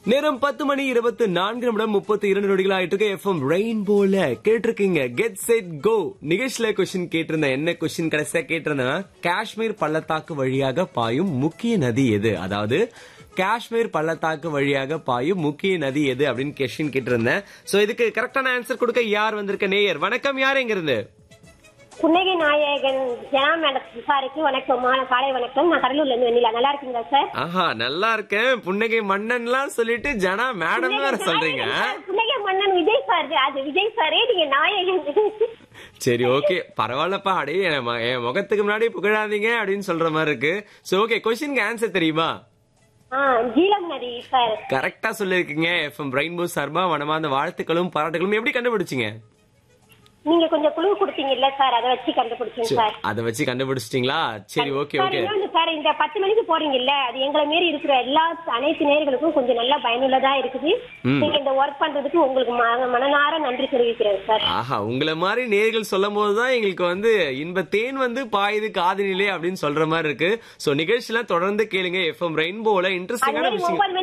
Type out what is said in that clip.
நேரம் பத்து மணி இருபத்தி நான்கு நிமிடம் முப்பத்தி இரண்டு நொடிகள் ஆயிட்டு இருக்கு எஃப்எம் ரெயின்போல கேட்டிருக்கீங்க கெட் செட் கோ நிகழ்ச்சியில கொஸ்டின் கேட்டிருந்தேன் என்ன கொஸ்டின் கடைசியா கேட்டிருந்தேன் காஷ்மீர் பள்ளத்தாக்கு வழியாக பாயும் முக்கிய நதி எது அதாவது காஷ்மீர் பள்ளத்தாக்கு வழியாக பாயும் முக்கிய நதி எது அப்படின்னு கொஸ்டின் கேட்டிருந்தேன் சோ இதுக்கு கரெக்டான ஆன்சர் கொடுக்க யார் வந்திருக்க நேயர் வணக்கம் யார் எங்க இருந்து புன்னகை நாயகன் ஜனா மேடம் சாருக்கு வணக்கம் மாலை காலை வணக்கம் நான் கடலூர்ல இருந்து வெண்ணிலா நல்லா இருக்கீங்களா சார் ஆஹா நல்லா இருக்கேன் புன்னகை மன்னன்லாம் சொல்லிட்டு ஜனா மேடம் வேற சொல்றீங்க நாயகன் சார், புன்னகை மன்னன் விஜய் சார் அது விஜய் சாரே நீங்க நாயகன் சரி ஓகே பரவாயில்லப்பா அடே என் ம- என் முகத்துக்கு முன்னாடி புகழாதீங்க அப்படின்னு சொல்ற மாதிரி இருக்கு சோ ஓகே கொஸ்டினுக்கு ஆன்சர் தெரியுமா ஆ ஜீலம் நதி சார் கரெக்டா சொல்லிருக்கீங்க எஃப்எம் ரெயின்போ சார்பா மனமார்ந்த வாழ்த்துக்களும் பாராட்டுகளும் எப்படி கண்டுபிடிச்சீங்க நீங்க கொஞ்சம் குழு கொடுத்தீங்கல்ல சார் அதை வச்சு கண்டுபிடிச்சேன் சார் அதை வச்சு கண்டுபிடிச்சிட்டீங்களா சரி ஓகே சார் ஓகே இன்னொன்னு சார் இந்த பத்து மணிக்கு போறீங்கல்ல அது எங்களை மாரி இருக்கிற எல்லா அனைத்து நேர்களுக்கும் கொஞ்சம் நல்லா பயனுள்ளதா இருக்குது நீங்க இந்த ஒர்க் பண்றதுக்கு உங்களுக்கு மன- மனநார நன்றி தெரிவிக்கிறேன் சார் ஆஹா உங்களை மாதிரி நேர்கள் சொல்லும் போதுதான் எங்களுக்கு வந்து இன்ப தேன் வந்து பாயுது காதலிலே அப்படின்னு சொல்ற மாதிரி இருக்கு சோ நிகழ்ச்சியெல்லாம் தொடர்ந்து கேளுங்க எஃப்எம் ரெயின்போல அது இன்ட்ரெஸ்டிங்கான மாதிரி விஷயம் ஒவ்வொரு